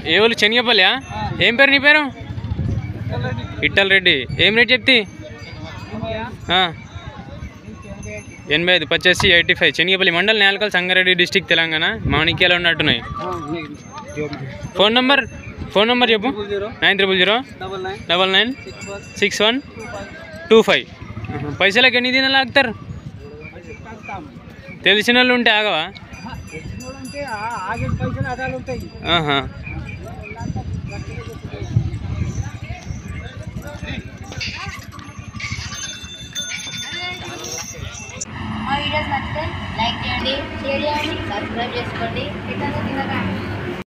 ఏ వాళ్ళు శనగపల్లియా ఏం పేరు నీ పేరు ఇట్టల్ రెడ్డి ఏం రేట్ చెప్తి ఆ. ఎనభై ఐదు పచ్చేసి eighty five Shanagapalli mandal Nelakal Sangareddy district Telangana మాణిక్యాలు ఉన్నట్టున్నాయి ఫోన్ నంబర్ ఫోన్ నంబర్ చెప్పు nine triple zero double nine double nine six one six one two five పైసలకి ఎన్ని దినాలు ఆగుతారు తెలిసిన వాళ్ళు ఉంటే ఆగవా అంటే ఆగే పైసలు అదాలు ఉంటాయి ఆహా. మా వీడియోస్ నచ్చితే లైక్ చేయండి షేర్ చేయండి సబ్స్క్రైబ్ చేసుకోండి ఇతను తినకండి